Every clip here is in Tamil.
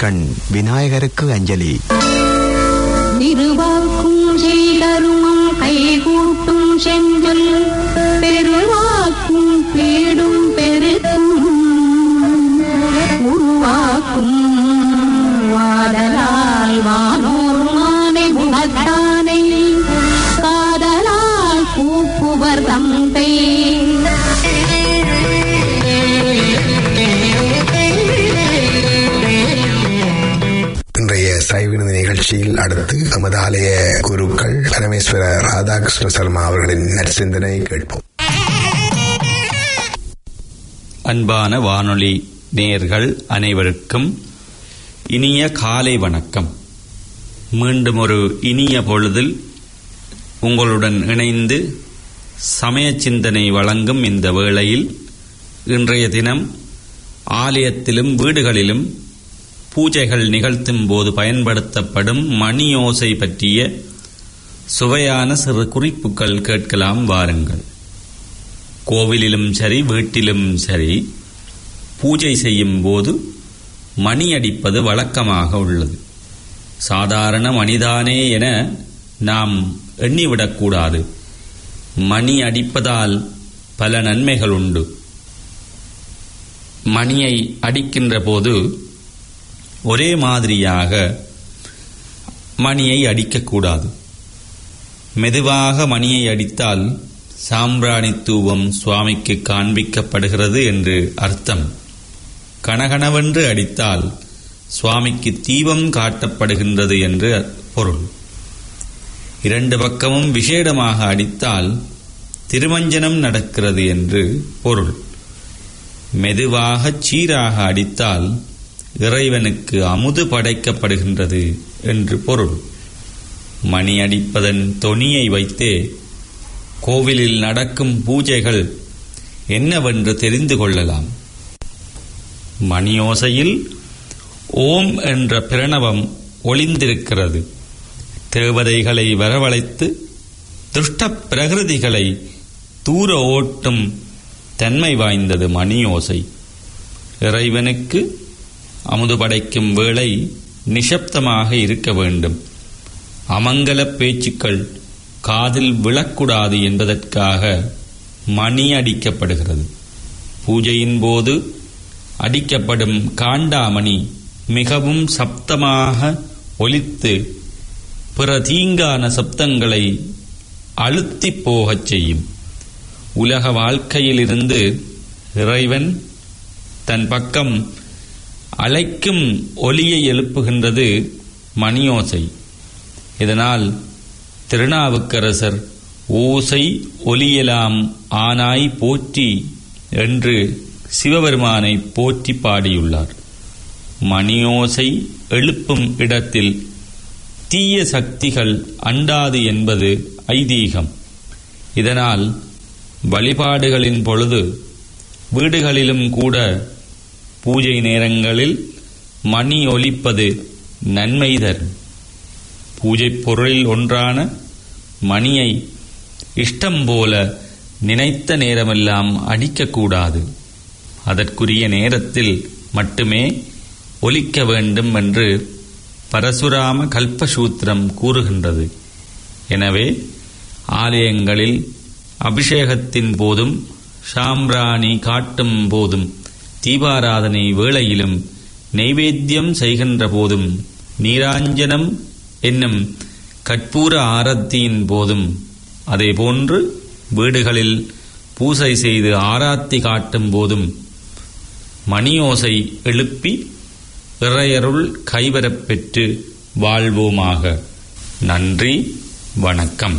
கண் விநாயகருக்கு அஞ்சலி திருவாக்கும் செய்தருமம் கைகூட்டும் செஞ்சொல் பெருவாக்கும் பீடும் பெருக்கும் உருவாக்கும் வாடலால் வானோர் மானை முகத்தானை காதலால் கூப்புவர் தந்தை இன்றைய சைவினது நிகழ்ச்சியில் அடுத்து நமது ஆலய குருக்கள் பரமேஸ்வர ராதாகிருஷ்ண சர்மா அவர்களின் நற்சிந்தனை கேட்போம் அன்பான வானொலி நேர்கள் அனைவருக்கும் இனிய காலை வணக்கம் மீண்டும் ஒரு இனிய பொழுதில் உங்களுடன் இணைந்து சமய சிந்தனை வழங்கும் இந்த வேளையில் இன்றைய தினம் ஆலயத்திலும் வீடுகளிலும் பூஜைகள் நிகழ்த்தும் போது பயன்படுத்தப்படும் மணி ஓசை பற்றிய சுவையான சிறு குறிப்புகள் கேட்கலாம் வாருங்கள் கோவிலிலும் சரி வீட்டிலும் சரி பூஜை செய்யும் போது மணி அடிப்பது வழக்கமாக உள்ளது சாதாரண மணிதானே என நாம் எண்ணிவிடக்கூடாது மணி அடிப்பதால் பல நன்மைகள் உண்டு மணியை அடிக்கின்ற போது ஒரே மாதிரியாக மணியை அடிக்கக்கூடாது மெதுவாக மணியை அடித்தால் சாம்பிராணி தூவம் சுவாமிக்கு காண்பிக்கப்படுகிறது என்று அர்த்தம் கனகனவென்று அடித்தால் சுவாமிக்கு தீபம் காட்டப்படுகின்றது என்று பொருள் இரண்டு பக்கமும் விசேடமாக அடித்தால் திருமஞ்சனம் நடக்கிறது என்று பொருள் மெதுவாக சீராக அடித்தால் இறைவனுக்கு அமுது படைக்கப்படுகின்றது என்று பொருள் மணி அடிப்பதன் தொனியை வைத்தே கோவிலில் நடக்கும் பூஜைகள் என்னவென்று தெரிந்து கொள்ளலாம் மணியோசையில் ஓம் என்ற பிரணவம் ஒளிந்திருக்கிறது தேவதைகளை வரவழைத்து துஷ்ட பிரகிருதிகளை தூர ஓட்டும் தன்மை வாய்ந்தது மணியோசை இறைவனுக்கு அமுது படைக்கும் வேளை நிசப்தமாக இருக்க வேண்டும் அமங்கல பேச்சுக்கள் காதில் விழக்கூடாது என்பதற்காக மணி அடிக்கப்படுகிறது பூஜையின் போது அடிக்கப்படும் காண்டாமணி மிகவும் சப்தமாக ஒலித்து பிற தீங்கான சப்தங்களை அழுத்திப் போகச் செய்யும் உலக வாழ்க்கையிலிருந்து இறைவன் தன் பக்கம் அழைக்கும் ஒலியை எழுப்புகின்றது மணியோசை இதனால் திருநாவுக்கரசர் ஓசை ஒலியலாம் ஆனாய் போற்றி என்று சிவபெருமானை போற்றி பாடியுள்ளார் மணியோசை எழுப்பும் இடத்தில் தீய சக்திகள் அண்டாது என்பது ஐதீகம் இதனால் வழிபாடுகளின் பொழுது வீடுகளிலும் கூட பூஜை நேரங்களில் மணி ஒலிப்பது நன்மை தரும் பூஜை பொருளில் ஒன்றான மணியை இஷ்டம் போல நினைத்த நேரமெல்லாம் அடிக்கக்கூடாது அதற்குரிய நேரத்தில் மட்டுமே ஒலிக்க வேண்டும் என்று பரசுராம கல்பசூத்திரம் கூறுகின்றது எனவே ஆலயங்களில் அபிஷேகத்தின் போதும் சாம்பிராணி காட்டும் போதும் தீபாராதனை வேளையிலும் நெய்வேத்தியம் செய்கின்ற போதும் நீராஞ்சனம் என்னும் கற்பூர ஆரத்தியின் போதும் அதேபோன்று வீடுகளில் பூசை செய்து ஆராத்தி காட்டும் போதும் மணியோசை எழுப்பி இறையருள் கைவரப் பெற்று வாழ்வோமாக நன்றி வணக்கம்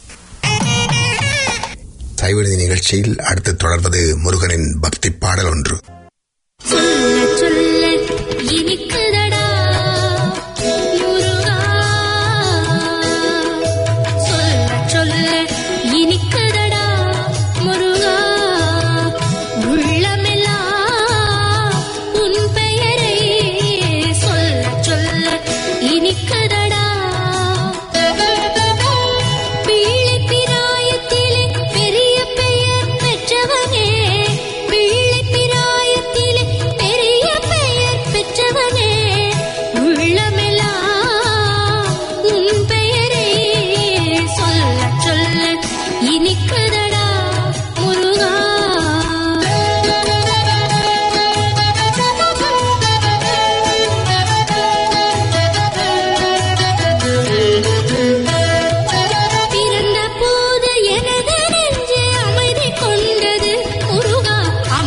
சைவநிதி நிகழ்ச்சியில் அடுத்து தொடர்வது முருகனின் பக்தி பாடல் ஒன்று சொல்ல சொல்ல இனிக்குதடா முருகா சொல்ல சொல்ல இனிக்குதடா முருகா உள்ளமெல்லாம் உன் பெயரை சொல்ல சொல்ல இனிக்குதடா பீழை பிராயத்திலே பெரிய பெயர் பெற்றவனே பீழை பிராயத்திலே பெரிய பெயர் பெற்றவனே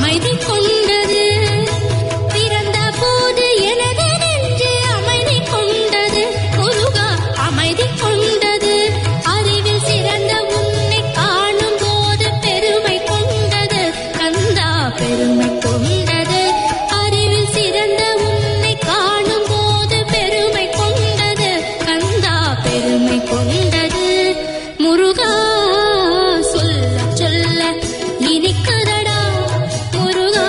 அமைதி கொண்டது பிறந்த போது எனது நெஞ்சு அமைதி கொண்டது முருகா அமைதி கொண்டது அறிவில் சிறந்த உன்னை காணும் போது பெருமை கொண்டது கந்தா பெருமை கொண்டது அறிவில் சிறந்த உன்னை காணும் போது பெருமை கொண்டது கந்தா பெருமை கொண்டது முருகா சொல்ல சொல்ல இனிக்குதடா முருகா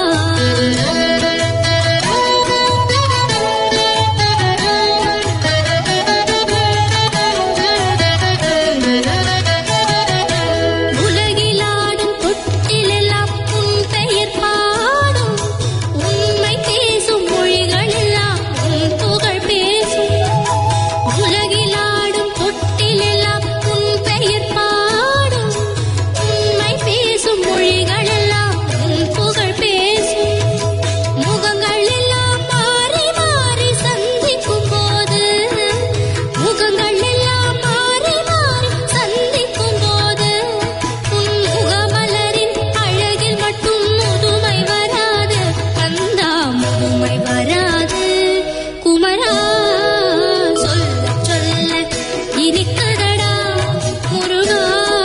உலகிலாடும் தொட்டிலெல்லாம் உன் பெயர் பாடும் உண்மை பேசும் மொழிகளெல்லாம் உன் புகழ் பேசும் உலகிலாடும் தொட்டிலெல்லாம் உன் பெயர் பாடும் உண்மை பேசும் மொழிகளெல்லாம் உன் புகழ் பேசும் முகங்கள் எல்லாம் மாறி மாறி சந்திக்கும் போது முகங்கள் எல்லாம் மாறி மாறி சந்திக்கும் போது உன் முகமலரின் அழகில் மட்டும் முதுமை வராது கந்தா முதுமை வராது குமரா சொல்ல சொல்ல இனிக்குதடா முருகா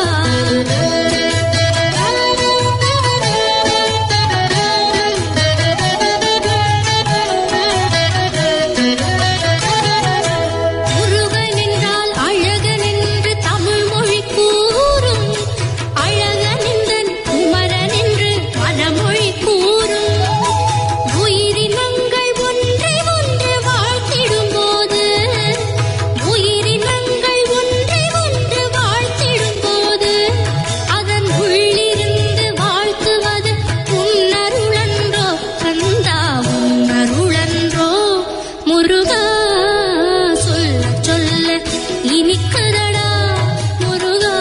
முருகன் என்றால் அழகன் என்று தமிழ் மொழி கூறும் அழகன் என்றன் குமரன் என்று மனமொழி கூறும் உயிரினங்கள் ஒன்றை ஒன்று வாழ்த்திடும் போது உயிரினங்கள் ஒன்றை ஒன்று வாழ்த்திடும் போது அதன் உள்ளிருந்து வாழ்த்துவது உன்னருளன்றோ கந்தா உன்னருளன்றோ முருகா சொல்ல சொல்ல இனிக்குதடா முருகா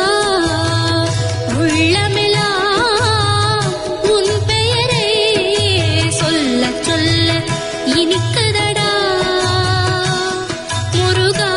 உள்ளமெல்லாம் உன் பெயரே சொல்ல சொல்ல இனிக்குதடா முருகா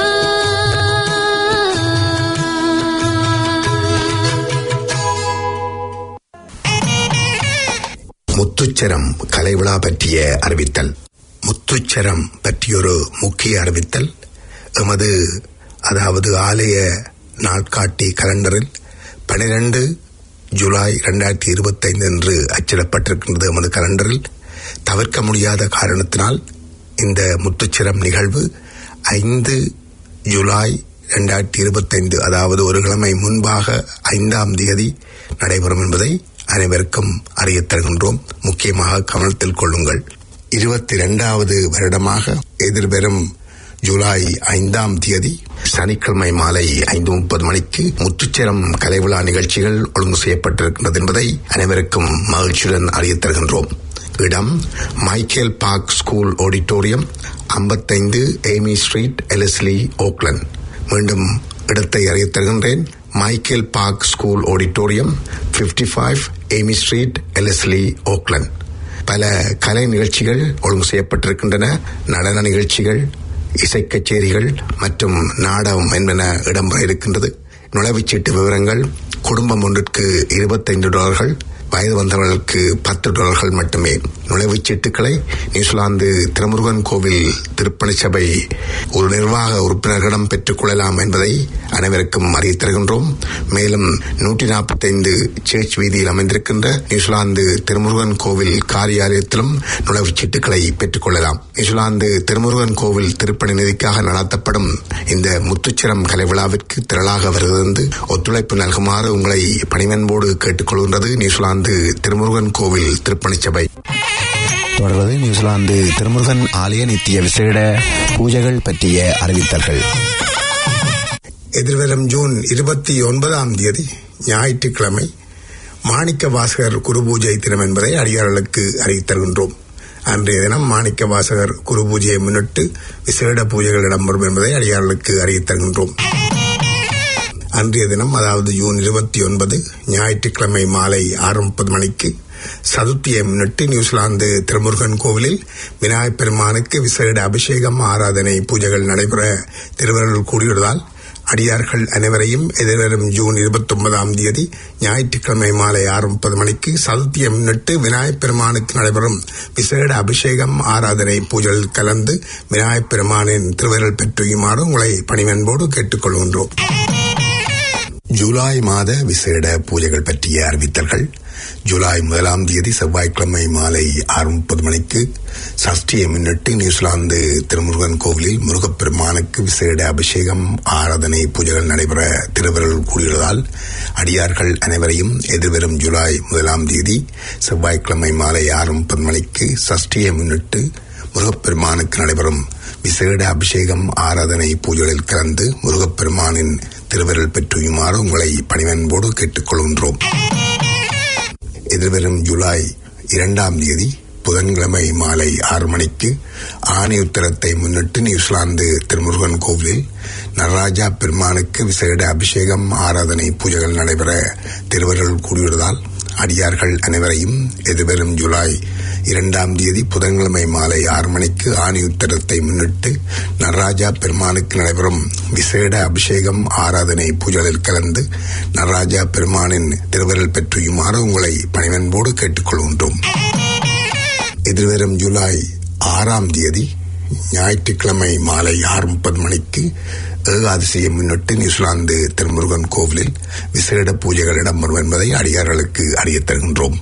முத்துச்சரம் கலை விழா பற்றிய அறிவித்தல் முத்துச்சரம் பற்றியொரு முக்கிய அறிவித்தல் எமது அதாவது ஆலய நாட்காட்டி கலண்டரில் பனிரெண்டு ஜூலை இரண்டாயிரத்தி இருபத்தைந்து என்று அச்சிடப்பட்டிருக்கின்றது எமது கலண்டரில் தவிர்க்க முடியாத காரணத்தினால் இந்த முத்துச்சிரம் நிகழ்வு ஐந்து ஜூலை இரண்டாயிரத்தி இருபத்தைந்து அதாவது ஒரு கிழமை முன்பாக ஐந்தாம் தேதி நடைபெறும் என்பதை அனைவருக்கும் அறியத் தருகின்றோம் முக்கியமாக கவனத்தில் கொள்ளுங்கள் இருபத்தி இரண்டாவது வருடமாக எதிர்வரும் ஜூலை ஐந்தாம் தேதி சனிக்கிழமை மாலை ஐந்து முப்பது மணிக்கு முத்துச்சிரம் கலை விழா நிகழ்ச்சிகள் ஒழுங்கு செய்யப்பட்டிருக்கின்றது என்பதை அனைவருக்கும் மகிழ்ச்சியுடன் அறியத் தருகின்றோம் இடம் மைக்கேல் பார்க் ஸ்கூல் ஆடிட்டோரியம் ஐம்பத்தைந்து ஏமி ஸ்ட்ரீட் எலஸ்லி ஓக்லண்ட் மீண்டும் இடத்தை அறியத் தருகின்றேன் Michael park school auditorium 55 five Amy street Ellesley Oakland பல கலை நிகழ்ச்சிகள் ஒழுங்கு செய்யப்பட்டிருக்கின்றன நடன நிகழ்ச்சிகள் இசை கச்சேரிகள் மற்றும் நாடகம் என்பன இடம்பெற இருக்கின்றது நுழைவுச்சீட்டு விவரங்கள் குடும்பம் ஒன்றிற்கு இருபத்தைந்து டாலர்கள் வயது வந்தவர்களுக்கு பத்து டாலர்கள் மட்டுமே நுழைவுச் சீட்டுகளை நியூசிலாந்து திருமுருகன் கோவில் திருப்பணி சபை ஒரு நிர்வாக உறுப்பினர்களிடம் பெற்றுக் கொள்ளலாம் என்பதை அனைவருக்கும் அறியத் தருகின்றோம் மேலும் நூற்றி நாற்பத்தைந்து சேர்ச் வீதியில் அமைந்திருக்கின்ற நியூசிலாந்து திருமுருகன் கோவில் காரியாலயத்திலும் நுழைவுச் சீட்டுகளை பெற்றுக் கொள்ளலாம் நியூசிலாந்து திருமுருகன் கோவில் திருப்பணி நிதிக்காக நடத்தப்படும் இந்த முத்துச்சிரம் கலை விழாவிற்கு திரளாக வருகிறது ஒத்துழைப்பு நல்குமாறு உங்களை பணிவன்போடு கேட்டுக்கொள்கின்றது நியூசிலாந்து திருமுருகன் கோவில் திருப்பணிச் சபை தொடர்வது நியூசிலாந்து திருமுருகன் ஆலய நித்திய விசேட பூஜைகள் பற்றிய அறிவித்தல்கள் எதிர்வரும் ஜூன் இருபத்தி ஒன்பதாம் தேதி ஞாயிற்றுக்கிழமை மாணிக்க வாசகர் குரு பூஜை தினம் என்பதை அடியார்களுக்கு அறிவித்தருகின்றோம் அன்றைய தினம் மாணிக்க வாசகர் குரு பூஜையை முன்னிட்டு விசேட பூஜைகள் இடம்பெறும் என்பதை அடியார்களுக்கு அறிவித்தருகின்றோம் அன்றைய தினம் அதாவது ஜூன் இருபத்தி ஒன்பது ஞாயிற்றுக்கிழமை மாலை ஆறு முப்பது மணிக்கு சதுர்த்தியை முன்னிட்டு நியூசிலாந்து திருமுருகன் கோவிலில் விநாயகப் பெருமானுக்கு விசேட அபிஷேகம் ஆராதனை பூஜைகள் நடைபெற திருவருள் கூடியுள்ளதால் அடியார்கள் அனைவரையும் எதிர்வரும் ஜூன் இருபத்தி ஒன்பதாம் தேதி ஞாயிற்றுக்கிழமை மாலை ஆறு முப்பது மணிக்கு சதுர்த்தியை முன்னிட்டு விநாயகப் பெருமானுக்கு நடைபெறும் விசேட அபிஷேகம் ஆராதனை பூஜையில் கலந்து விநாயகப் பெருமானின் திருவருள் பெற்றுயுமாறு உங்களை பணிவன்போடு கேட்டுக்கொள்கின்றோம் ஜூலை மாத விசேட பூஜைகள் பற்றிய அறிவித்தல்கள் ஜூலை முதலாம் தேதி செவ்வாய்க்கிழமை மாலை ஆறு முப்பது மணிக்கு சஷ்டியை முன்னிட்டு நியூசிலாந்து திருமுருகன் கோவிலில் முருகப்பெருமானுக்கு விசேட அபிஷேகம் ஆராதனை பூஜைகள் நடைபெற திருவருள் கூடியுள்ளதால் அடியார்கள் அனைவரையும் எதிர்வரும் ஜூலை முதலாம் தேதி செவ்வாய்க்கிழமை மாலை ஆறு முப்பது மணிக்கு சஷ்டியை முன்னிட்டு முருகப்பெருமானுக்கு நடைபெறும் விசேட அபிஷேகம் ஆராதனை பூஜைகளில் கலந்து முருகப்பெருமானின் திருவருள் பெற்றுயுமாறு உங்களை பணிவன்போடு கேட்டுக்கொள்கின்றோம் எதிர்வரும் ஜூலை இரண்டாம் தேதி புதன்கிழமை மாலை ஆறு மணிக்கு ஆணி உத்தரத்தை முன்னிட்டு நியூசிலாந்து திருமுருகன் கோவிலில் நடராஜா பெருமானுக்கு விசேட அபிஷேகம் ஆராதனை பூஜைகள் நடைபெற திருவருள் கூடியுள்ளதால் அடியார்கள் அனைவரையும் எதிர்வரும் ஜூலை இரண்டாம் தேதி புதன்கிழமை மாலை ஆறு மணிக்கு ஆணி உத்தரத்தை முன்னிட்டு நடராஜா பெருமானுக்கு நடைபெறும் விசேட அபிஷேகம் ஆராதனை பூஜைகளில் கலந்து நடராஜா பெருமானின் திருவருள் பெற்றுயுமாறு உங்களை பணிவன்போடு கேட்டுக்கொள்கின்றோம் எதிர்வரும் ஜூலை ஆறாம் தேதி ஞாயிற்றுக்கிழமை மாலை ஆறு முப்பது மணிக்கு ஏகாதசியை முன்னிட்டு நியூசிலாந்து திருமுருகன் கோவிலில் விசேட பூஜைகள் இடம்பெறும் என்பதை அடியார்களுக்கு அறியத் தருகின்றோம்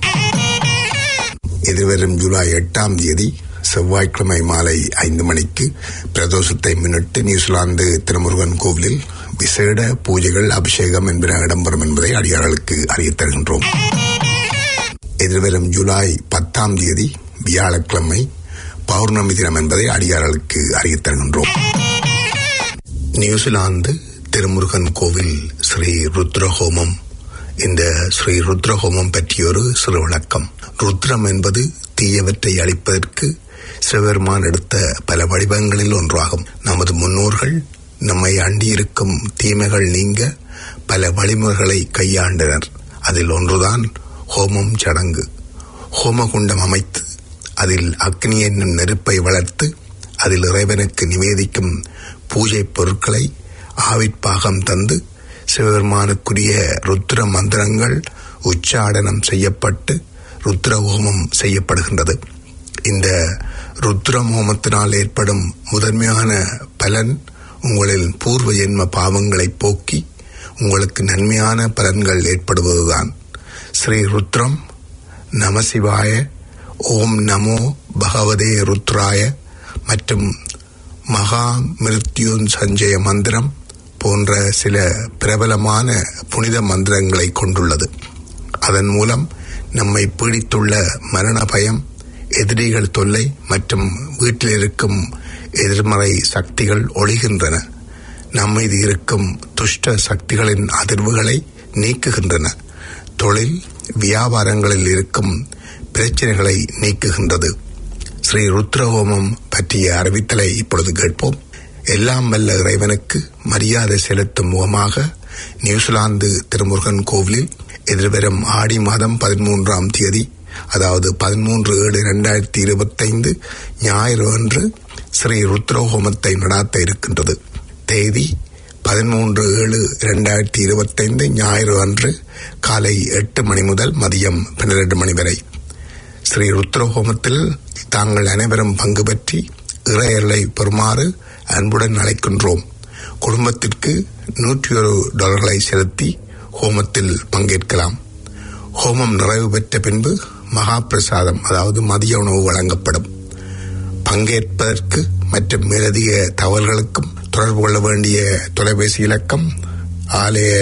எதிர்வரும் ஜூலை எட்டாம் தேதி செவ்வாய்க்கிழமை மாலை ஐந்து மணிக்கு பிரதோஷத்தை முன்னிட்டு நியூசிலாந்து திருமுருகன் கோவிலில் விசேட பூஜைகள் அபிஷேகம் என்பன இடம்பெறும் என்பதை அடியார்களுக்கு அறியத் தருகின்றோம் எதிர்வரும் ஜூலை பத்தாம் தேதி வியாழக்கிழமை பௌர்ணமி தினம் என்பதை அடியார்களுக்கு அறியத் தருகின்றோம் நியூசிலாந்து திருமுருகன் கோவில் ஸ்ரீ ருத்ரஹோமம் இந்த ஸ்ரீ ருத்ரஹோமம் பற்றியொரு சிறு விளக்கம் ருத்ரம் என்பது தீயவற்றை அழிப்பதற்கு சிவபெருமான் எடுத்த பல வடிவங்களில் ஒன்றாகும் நமது முன்னோர்கள் நம்மை அண்டியிருக்கும் தீமைகள் நீங்க பல வழிமுறைகளை கையாண்டனர் அதில் ஒன்றுதான் ஹோமம் சடங்கு ஹோமகுண்டம் அமைத்து அதில் அக்னி என்னும் நெருப்பை வளர்த்து அதில் இறைவனுக்கு நிவேதிக்கும் பூஜை பொருட்களை ஆவிற்பாகம் தந்து சிவபெருமானுக்குரிய ருத்ர மந்திரங்கள் உச்சாடனம் செய்யப்பட்டு ருத்ர ஹோமம் செய்யப்படுகின்றது இந்த ருத்ரம் ஹோமத்தினால் ஏற்படும் முதன்மையான பலன் உங்களின் பூர்வ ஜென்ம பாவங்களை போக்கி உங்களுக்கு நன்மையான பலன்கள் ஏற்படுவதுதான் ஸ்ரீ ருத்ரம் நமசிவாய ஓம் நமோ பகவதே ருத்ராய மற்றும் மகா மிருத்யுன் சஞ்சய மந்திரம் போன்ற சில பிரபலமான புனித மந்திரங்களை கொண்டுள்ளது அதன் மூலம் நம்மை பீடித்துள்ள மரண பயம் எதிரிகள் தொல்லை மற்றும் வீட்டில் இருக்கும் எதிர்மறை சக்திகள் ஒழிகின்றன நம்மீது இருக்கும் துஷ்ட சக்திகளின் அதிர்வுகளை நீக்குகின்றன தொழில் வியாபாரங்களில் இருக்கும் பிரச்சனைகளை நீக்குகின்றது ஸ்ரீ ருத்ரஹோமம் பற்றிய அறிவித்தலை இப்பொழுது கேட்போம் எல்லாம் வல்ல இறைவனுக்கு மரியாதை செலுத்தும் முகமாக நியூசிலாந்து திருமுருகன் கோவிலில் எதிர்வரும் ஆடி மாதம் பதிமூன்றாம் தேதி அதாவது பதிமூன்று ஏழு இரண்டாயிரத்தி இருபத்தைந்து ஞாயிறு அன்று ஸ்ரீ ருத்ரஹோமத்தை நடாத்த இருக்கின்றது தேதி பதிமூன்று ஏழு இரண்டாயிரத்தி இருபத்தைந்து ஞாயிறு அன்று காலை எட்டு மணி முதல் மதியம் பன்னிரண்டு மணி வரை ஸ்ரீ ருத்ரஹோமத்தில் தாங்கள் அனைவரும் பங்கு பற்றி இறையர்களை பெறுமாறு அன்புடன் அழைக்கின்றோம் குடும்பத்திற்கு நூற்றி ஒரு டாலர்களை செலுத்தி ஹோமத்தில் பங்கேற்கலாம் ஹோமம் நிறைவு பெற்ற பின்பு மகா பிரசாதம் அதாவது மதிய உணவு வழங்கப்படும் பங்கேற்பதற்கு மற்றும் மேலதிக தகவல்களுக்கும் தொடர்பு கொள்ள வேண்டிய தொலைபேசி இலக்கம் ஆலய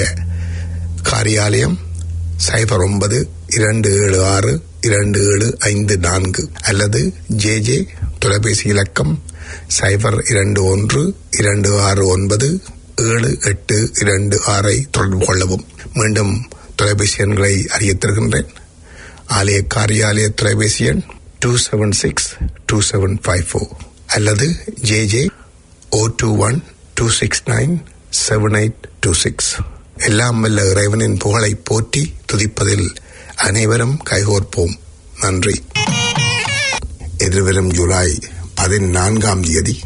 காரியாலயம் சைபர் ஒன்பது இரண்டு ஏழு ஆறு இரண்டு ஏழு ஐந்து நான்கு அல்லது ஜே ஜே தொலைபேசி இலக்கம் சைபர் இரண்டு ஒன்று இரண்டு ஆறு ஒன்பது ஏழு எட்டு இரண்டு ஆறை தொடர்பு கொள்ளவும் மீண்டும் தொலைபேசி எண்களை அறியத் தருகின்றேன் ஆலய காரியாலய தொலைபேசி எண் two seven six two seven five four அல்லது J J O two one two six nine seven eight two six எல்லாம் வல்ல இறைவனின் புகழை போற்றி துதிப்பதில் அனைவரும் கைகோர்ப்போம் நன்றி எதிர்வரும் ஜூலை பதினான்காம் தேதி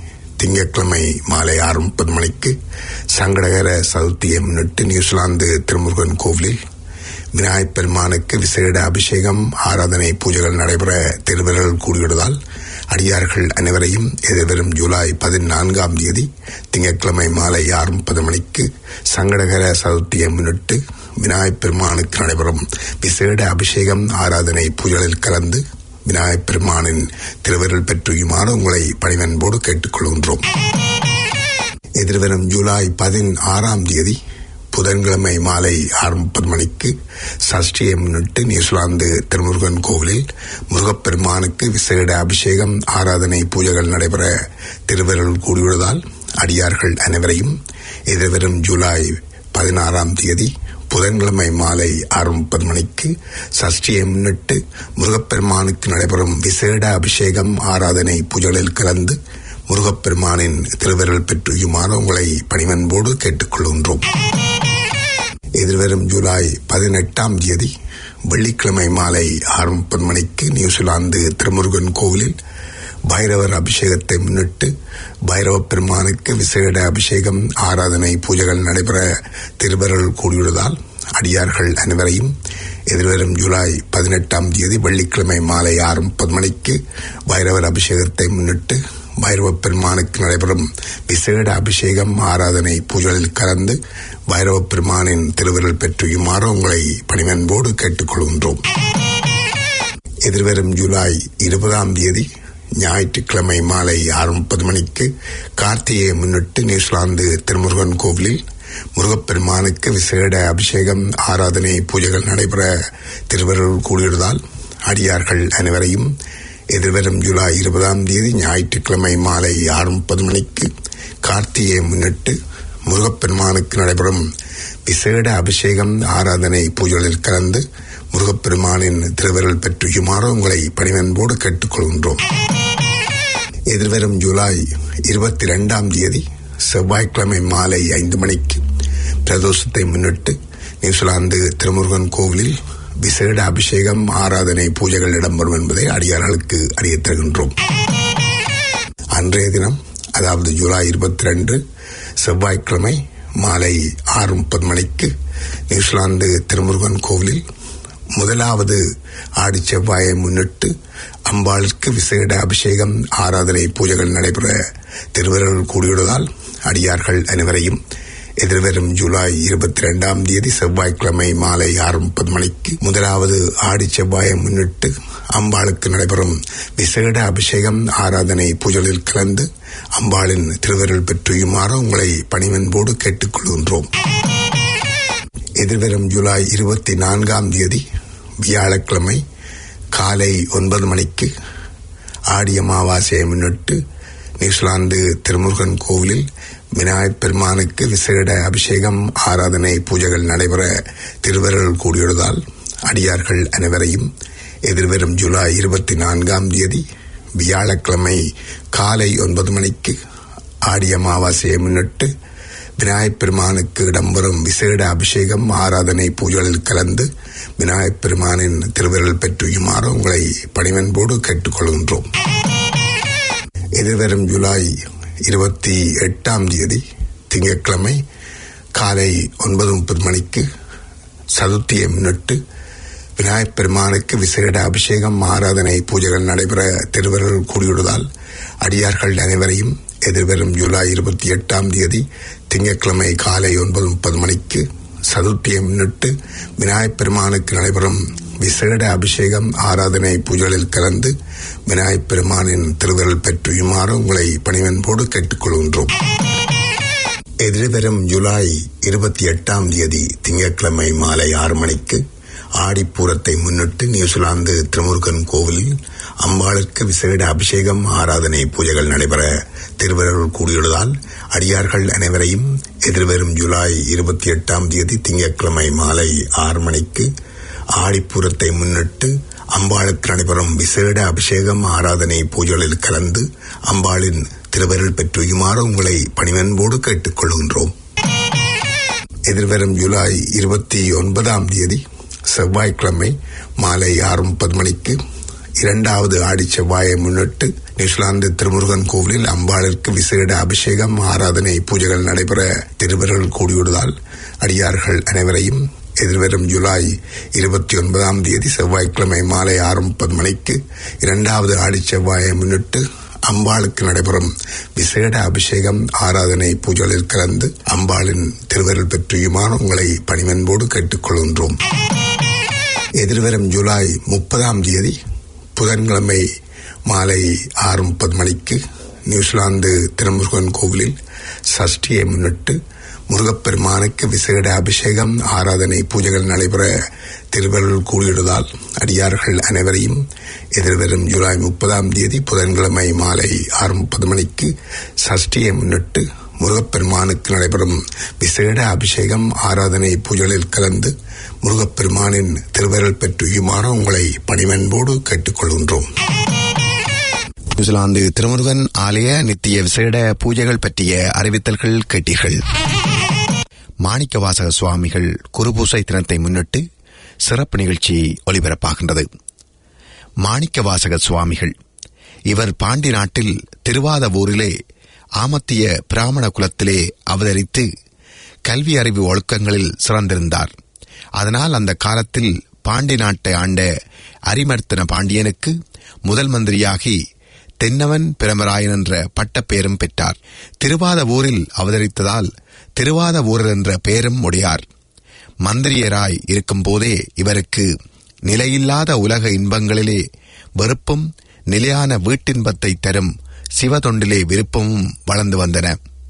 திங்கட்கிழமை மாலை ஆறு முப்பது மணிக்கு சங்கடகர சதுர்த்தியை முன்னிட்டு நியூசிலாந்து திருமுருகன் கோவிலில் விநாயகப் பெருமானுக்கு விசேட அபிஷேகம் ஆராதனை பூஜைகள் நடைபெற திருவர்கள் கூடியுள்ளதால் அடியார்கள் அனைவரையும் எதிர்வரும் ஜூலை பதினான்காம் தேதி திங்கட்கிழமை மாலை ஆறு முப்பது மணிக்கு சங்கடகர சதுர்த்தியை முன்னிட்டு விநாயகப் பெருமானுக்கு நடைபெறும் விசேட அபிஷேகம் ஆராதனை பூஜைகளில் கலந்து விநாயகப் பெருமானின் திருவருள் பெற்றுயுமாறு உங்களை பணிவன்போடு கேட்டுக்கொள்கின்றோம் எதிர்வரும் ஜூலை பதினாறாம் தேதி புதன்கிழமை மாலை ஆறு முப்பது மணிக்கு சஷ்டியை முன்னிட்டு நியூசிலாந்து திருமுருகன் கோவிலில் முருகப்பெருமானுக்கு விசேட அபிஷேகம் ஆராதனை பூஜைகள் நடைபெற திருவருள் கூடியுள்ளதால் அடியார்கள் அனைவரையும் எதிர்வரும் ஜூலை பதினாறாம் தேதி புதன்கிழமை மாலை ஆறு முப்பது மணிக்கு சஷ்டியை முன்னிட்டு முருகப்பெருமானுக்கு நடைபெறும் விசேட அபிஷேகம் ஆராதனை பூஜைகளில் கலந்து முருகப்பெருமானின் திருவருள் பெற்றுயுமாறு உங்களை பணிவன்போடு கேட்டுக்கொள்கின்றோம் எதிர்வரும் ஜூலை பதினெட்டாம் தேதி வெள்ளிக்கிழமை மாலை ஆறு முப்பது மணிக்கு நியூசிலாந்து திருமுருகன் கோவிலில் பைரவர் அபிஷேகத்தை முன்னிட்டு பைரவ பெருமானுக்கு விசேட அபிஷேகம் ஆராதனை பூஜைகள் நடைபெற திருவருள் கூடியுள்ளதால் அடியார்கள் அனைவரையும் எதிர்வரும் ஜூலை பதினெட்டாம் தேதி வெள்ளிக்கிழமை மாலை ஆறு முப்பது மணிக்கு பைரவர் அபிஷேகத்தை முன்னிட்டு பைரவ பெருமானுக்கு நடைபெறும் விசேட அபிஷேகம் ஆராதனை பூஜைகளில் கலந்து பைரவ பெருமானின் திருவிரல் பெற்றுயுமாறு உங்களை பணிவன்போடு கேட்டுக்கொள்கின்றோம் எதிர்வரும் ஜூலை இருபதாம் தேதி ஞாயிற்றுக்கிழமை மாலை ஆறு முப்பது மணிக்கு கார்த்திகையை முன்னிட்டு நியூசிலாந்து திருமுருகன் கோவிலில் முருகப்பெருமானுக்கு விசேட அபிஷேகம் ஆராதனை பூஜைகள் நடைபெற திருவருள் கூடியுள்ளதால் அடியார்கள் அனைவரையும் எதிர்வரும் ஜூலை இருபதாம் தேதி ஞாயிற்றுக்கிழமை மாலை ஆறு முப்பது மணிக்கு கார்த்திகையை முன்னிட்டு முருகப்பெருமானுக்கு நடைபெறும் விசேட அபிஷேகம் ஆராதனை பூஜைகளில் கலந்து முருகப்பெருமானின் திருவருள் பெற்றுயுமாறு உங்களை பணிவன்போடு கேட்டுக்கொள்கின்றோம் எதிர்வரும் ஜூலை இருபத்தி இரண்டாம் தேதி செவ்வாய்க்கிழமை மாலை ஐந்து மணிக்கு பிரதோஷத்தை முன்னிட்டு நியூசிலாந்து திருமுருகன் கோவிலில் விசேட அபிஷேகம் ஆராதனை பூஜைகள் இடம்பெறும் என்பதை அடியார்களுக்கு அறியத் தருகின்றோம் அன்றைய தினம் அதாவது ஜூலை இருபத்தி ரெண்டு செவ்வாய்க்கிழமை மாலை ஆறு முப்பது மணிக்கு நியூசிலாந்து திருமுருகன் கோவிலில் முதலாவது ஆடி செவ்வாயை முன்னிட்டு அம்பாளுக்கு விசேட அபிஷேகம் ஆராதனை பூஜைகள் நடைபெற திருவருள் கூடியுள்ளதால் அடியார்கள் அனைவரையும் எதிர்வரும் ஜூலை இருபத்தி இரண்டாம் தேதி செவ்வாய்க்கிழமை மாலை ஆறு முப்பது மணிக்கு முதலாவது ஆடி செவ்வாயை முன்னிட்டு அம்பாளுக்கு நடைபெறும் விசேட அபிஷேகம் ஆராதனை பூஜைகளில் கலந்து அம்பாளின் திருவருள் பெற்றுயுமாறு உங்களை பணிவன்போடு கேட்டுக்கொள்கின்றோம் எதிர்வரும் ஜூலை இருபத்தி நான்காம் தேதி வியாழக்கிழமை காலை ஒன்பது மணிக்கு ஆடி அமாவாசையை முன்னிட்டு நியூசிலாந்து திருமுருகன் கோவிலில் விநாயகப் பெருமானுக்கு விசேட அபிஷேகம் ஆராதனை பூஜைகள் நடைபெற திருவருள் கூடியுள்ளதால் அடியார்கள் அனைவரையும் எதிர்வரும் ஜூலை இருபத்தி நான்காம் தேதி வியாழக்கிழமை காலை ஒன்பது மணிக்கு ஆடி அமாவாசையை முன்னிட்டு விநாயகப் பெருமானுக்கு இடம்பெறும் விசேட அபிஷேகம் ஆராதனை பூஜைகளில் கலந்து விநாயகப் பெருமானின் திருவிரல் பெற்றுயுமாறு உங்களை பணிவன்போடு கேட்டுக்கொள்கின்றோம் எதிர்வரும் ஜூலை இருபத்தி எட்டாம் தேதி திங்கட்கிழமை காலை ஒன்பது முப்பது மணிக்கு சதுர்த்தியை முன்னிட்டு விநாயகப் பெருமானுக்கு விசேட அபிஷேகம் ஆராதனை பூஜைகள் நடைபெற திருவருள் கூடியுள்ளதால் அடியார்கள் அனைவரையும் எதிர்வரும் ஜூலை இருபத்தி எட்டாம் தேதி திங்கட்கிழமை காலை ஒன்பது முப்பது மணிக்கு சதுர்த்தியை முன்னிட்டு விநாயகப் பெருமானுக்கு நடைபெறும் விசேட அபிஷேகம் ஆராதனை பூஜைகளில் கலந்து விநாயகப் பெருமானின் திருவருள் பெற்றுயுமாறு உங்களை பணிவன்போடு கேட்டுக்கொள்கின்றோம் எதிர்வரும் ஜூலை இருபத்தி எட்டாம் தேதி திங்கட்கிழமை மாலை ஆறு மணிக்கு ஆடிப்பூரத்தை முன்னிட்டு நியூசிலாந்து திருமுருகன் கோவிலில் அம்பாளுக்கு விசேட அபிஷேகம் ஆராதனை பூஜைகள் நடைபெற திருவருள் கூடியுள்ளதால் அடியார்கள் அனைவரையும் எதிர்வரும் ஜூலை இருபத்தி எட்டாம் தேதி திங்கட்கிழமை மாலை ஆறு மணிக்கு ஆடிப்பூரத்தை முன்னிட்டு அம்பாளுக்கு நடைபெறும் விசேட அபிஷேகம் ஆராதனை பூஜைகளில் கலந்து அம்பாளின் திருவருள் பெற்றுயுமாறு உங்களை பணிவன்போடு கேட்டுக்கொள்கின்றோம் எதிர்வரும் ஜூலை இருபத்தி ஒன்பதாம் தேதி செவ்வாய்க்கிழமை மாலை ஆறு முப்பது மணிக்கு இரண்டாவது ஆடி செவ்வாயை முன்னிட்டு நியூசிலாந்து திருமுருகன் கோவிலில் அம்பாளிற்கு விசேட அபிஷேகம் ஆராதனை பூஜைகள் நடைபெற திருவர்கள் கூடியுள்ளதால் அடியார்கள் அனைவரையும் எதிர்வரும் ஜூலை இருபத்தி ஒன்பதாம் தேதி செவ்வாய்க்கிழமை மாலை ஆறு முப்பது மணிக்கு இரண்டாவது ஆடி செவ்வாயை முன்னிட்டு அம்பாளுக்கு நடைபெறும் விசேட அபிஷேகம் ஆராதனை பூஜைகளில் கலந்து அம்பாளின் திருவருள் பெற்றியுமான உங்களை பணிவன்போடு கேட்டுக்கொள்கின்றோம் எதிர்வரும் ஜூலை முப்பதாம் தேதி புதன்கிழமை மாலை ஆறு முப்பது மணிக்கு நியூசிலாந்து திருமுருகன் கோவிலில் சஷ்டியை முன்னிட்டு முருகப்பெருமானுக்கு விசேட அபிஷேகம் ஆராதனை பூஜைகள் நடைபெற திருவருள் கூடியுள்ளதால் அடியார்கள் அனைவரையும் எதிர்வரும் ஜூலை முப்பதாம் தேதி புதன்கிழமை மாலை ஆறு முப்பது மணிக்கு சஷ்டியை முன்னிட்டு முருகப்பெருமானுக்கு நடைபெறும் விசேட அபிஷேகம் ஆராதனை பூஜைகளில் கலந்து முருகப்பெருமானின் திருவருள் பெற்றுயுமாறு உங்களை பணிவன்போடு கேட்டுக்கொள்கின்றோம் நியூசிலாந்து திருமுருகன் ஆலய நித்திய விசேட பூஜைகள் பற்றிய அறிவித்தல்கள் கேட்டீர்கள் மாணிக்கவாசக சுவாமிகள் குருபூசை தினத்தை முன்னிட்டு சிறப்பு நிகழ்ச்சி ஒலிபரப்பாகின்றது மாணிக்கவாசக சுவாமிகள் இவர் பாண்டி நாட்டில் திருவாதவூரிலே ஆமத்திய பிராமண குலத்திலே அவதரித்து கல்வி அறிவு ஒழுக்கங்களில் சிறந்திருந்தார் அதனால் அந்த காலத்தில் பாண்டி நாட்டை ஆண்ட அரிமர்த்தன பாண்டியனுக்கு முதல் மந்திரியாகி தென்னவன் பிரமராயன் என்ற பட்டப்பேரும் பெற்றார் திருவாத ஊரில் அவதரித்ததால் திருவாத ஊரர் என்ற பெயரும் உடையார் மந்திரியராய் இருக்கும்போதே இவருக்கு நிலையில்லாத உலக இன்பங்களிலே வெறுப்பும் நிலையான வீட்டின்பத்தை தரும் சிவதொண்டிலே விருப்பமும் வளர்ந்து வந்தன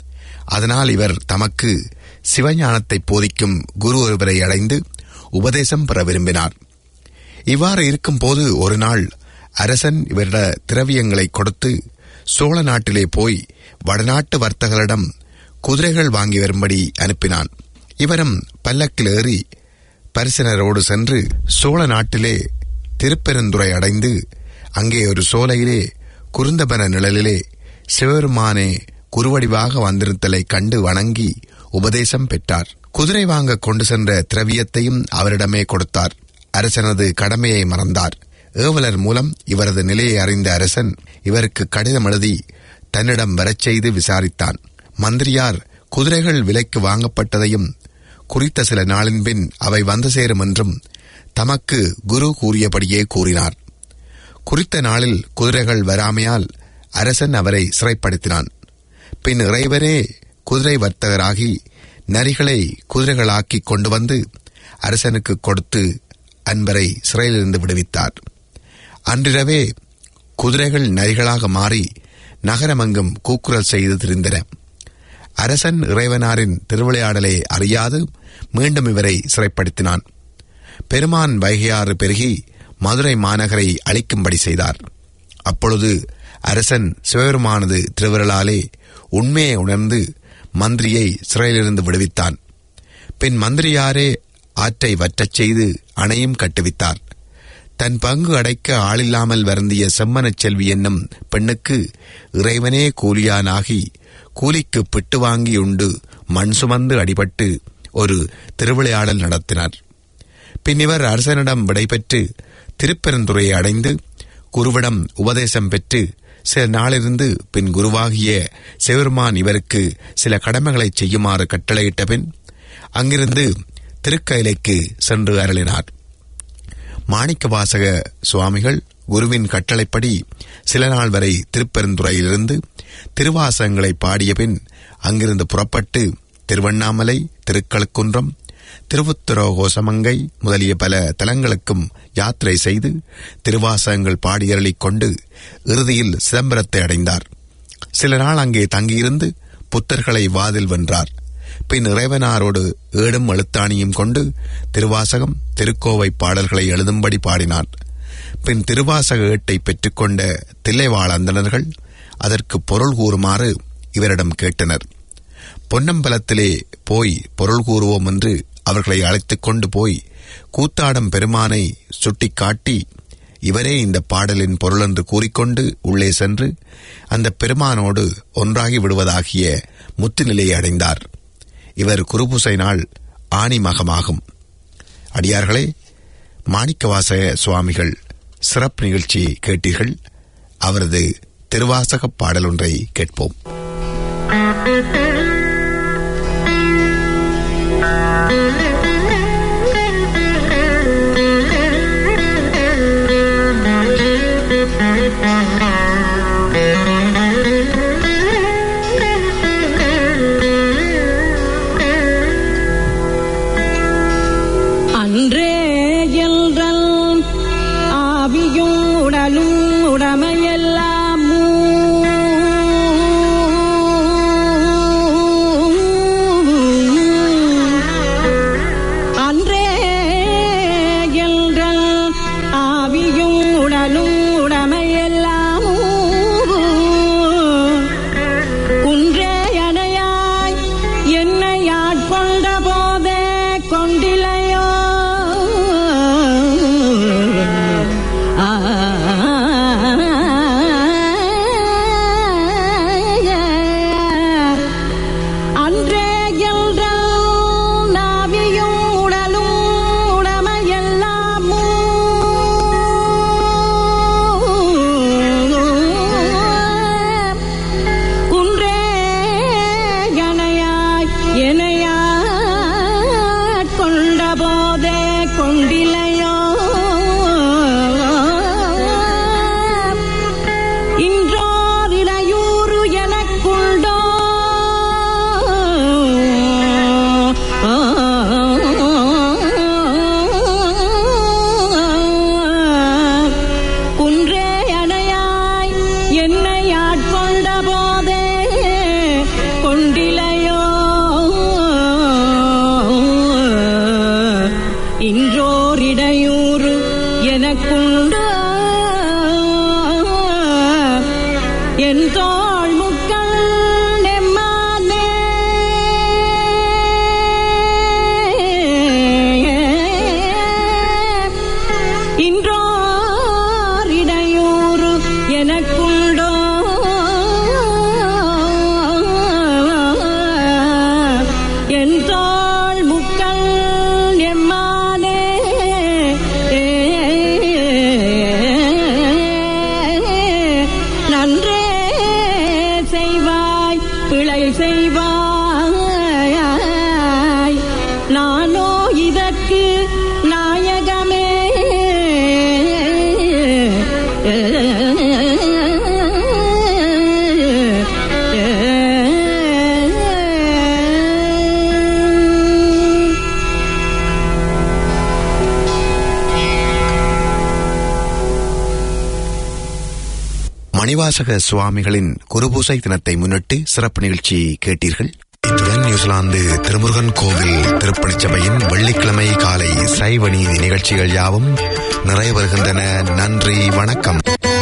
அதனால் இவர் தமக்கு சிவஞானத்தை போதிக்கும் குரு ஒருவரை அடைந்து உபதேசம் பெற விரும்பினார் இவ்வாறு இருக்கும்போது ஒரு நாள் அரசன் இவரிட திரவியங்களை கொடுத்து சோழ நாட்டிலே போய் வடநாட்டு வர்த்தகர்களிடம் குதிரைகள் வாங்கி வரும்படி அனுப்பினான் இவரும் பல்லக்கில் ஏறி பரிசனரோடு சென்று சோழ நாட்டிலே திருப்பெருந்துறை அடைந்து அங்கே ஒரு சோலையிலே குருந்தபன நிழலிலே சிவபெருமானே குருவடிவாக வந்திருத்தலை கண்டு வணங்கி உபதேசம் பெற்றார் குதிரை வாங்க கொண்டு சென்ற திரவியத்தையும் அவரிடமே கொடுத்தார் அரசனது கடமையை மறந்தார் ஏவலர் மூலம் இவரது நிலையை அறிந்த அரசன் இவருக்கு கடிதம் எழுதி தன்னிடம் வரச் செய்து விசாரித்தான் மந்திரியார் குதிரைகள் விலைக்கு வாங்கப்பட்டதையும் குறித்த சில நாளின் பின் அவை வந்து சேரும் என்றும் தமக்கு குரு கூறியபடியே கூறினார் குறித்த நாளில் குதிரைகள் வராமையால் அரசன் அவரை சிறைப்படுத்தினான் பின் இறைவரே குதிரை வர்த்தகராகி நரிகளை குதிரைகளாக்கி கொண்டு வந்து அரசனுக்கு கொடுத்து அன்பரை சிறையிலிருந்து விடுவித்தார் அன்றிரவே குதிரைகள் நரிகளாக மாறி நகரமெங்கும் கூக்குரல் செய்து திரிந்தன அரசன் இறைவனாரின் திருவிளையாடலை அறியாது மீண்டும் இவரை சிறைப்படுத்தினான் பெருமான் வைகையாறு பெருகி மதுரை மாநகரை அழிக்கும்படி செய்தார் அப்பொழுது அரசன் சிவபெருமானது திருவிரலாலே உண்மையை உணர்ந்து மந்திரியை சிறையிலிருந்து விடுவித்தான் பின் மந்திரியாரே ஆற்றை வற்றச் செய்து அணையும் கட்டுவித்தார் தன் பங்கு அடைக்க ஆளில்லாமல் வருந்திய செம்மனச் செல்வி என்னும் பெண்ணுக்கு இறைவனே கூலியானாகி கூலிக்கு பிட்டு வாங்கி உண்டு மண் சுமந்து அடிபட்டு ஒரு திருவிளையாடல் நடத்தினார் பின் இவர் அரசனிடம் விடைபெற்று திருப்பெருந்துறையை அடைந்து குருவிடம் உபதேசம் பெற்று சில நாளிருந்து பின் குருவாகிய சிவருமான் இவருக்கு சில கடமைகளை செய்யுமாறு கட்டளையிட்ட பின் அங்கிருந்து திருக்கயிலைக்கு சென்று அருளினார் மாணிக்கவாசக சுவாமிகள் குருவின் கட்டளைப்படி சில நாள் வரை திருப்பெருந்துறையிலிருந்து திருவாசகங்களை பாடிய பின் அங்கிருந்து புறப்பட்டு திருவண்ணாமலை திருக்களுக்குன்றம் திருவுத்தரோகோசமங்கை முதலிய பல தலங்களுக்கும் யாத்திரை செய்து திருவாசகங்கள் பாடியருளிக் கொண்டு இறுதியில் சிதம்பரத்தை அடைந்தார் சில நாள் அங்கே தங்கியிருந்து புத்தர்களை வாதில் வென்றார் பின் இறைவனாரோடு ஏடும் எழுத்தாணியும் கொண்டு திருவாசகம் திருக்கோவை பாடல்களை எழுதும்படி பாடினார் பின் திருவாசக ஏட்டை பெற்றுக்கொண்ட தில்லைவாழ் அந்தணர்கள் அதற்கு பொருள் கூறுமாறு இவரிடம் கேட்டனர் பொன்னம்பலத்திலே போய் பொருள் கூறுவோம் என்று அவர்களை அழைத்துக் கொண்டு போய் கூத்தாடம் பெருமானை சுட்டிக்காட்டி இவரே இந்த பாடலின் பொருள் என்று கூறிக்கொண்டு உள்ளே சென்று அந்த பெருமானோடு ஒன்றாகி விடுவதாகிய முத்துநிலையை அடைந்தார் இவர் குருபூசை நாள் ஆணி மகமாகும் அடியார்களே மாணிக்கவாசக சுவாமிகள் சிறப்பு நிகழ்ச்சி கேட்டீர்கள் அவரது திருவாசக பாடல் ஒன்றை கேட்போம் அன்றே என்றல் ஆவியும் உடலும் உடமையெல்லாம் அன்றே என்றல் ஆவியும் உடலும் உடமையெல்லாம் குன்றே அணையாய் என்னை ஆட்கொண்ட போதே கொண்டிலையோ ஆ, அன்றே என்றால் நாவியும் உடலும் உடமையெல்லாம் குன்றே கணையாய் எனையாட் கொண்ட போதே கொண்டிலையோ இன்றோர் இடையூறு எனக்குண்டோ குன்றே அணையாய் என்னை ஆட்கொண்ட போதே கொண்டிலையோ இன்றோர் இடையூறு எனக்குண்டோ என் தோள் முக்கள் நெம்மானே இன்றோர் இடையூறு எனக்குண்டோ என் தோள் முக்கள் எம்மானே நன்றே செய்வாய் பிழை செய்வாய் நானோ இதற்கு நாயகமே மணிவாசக சுவாமிகளின் குருபூசை தினத்தை முன்னிட்டு சிறப்பு நிகழ்ச்சி கேட்டீர்கள் இத்துடன் நியூசிலாந்து திருமுருகன் கோவில் திருப்பணிச் சபையின் வெள்ளிக்கிழமை காலை சைவ நீதி நிகழ்ச்சிகள் யாவும் நிறைவு வருகின்றன நன்றி வணக்கம்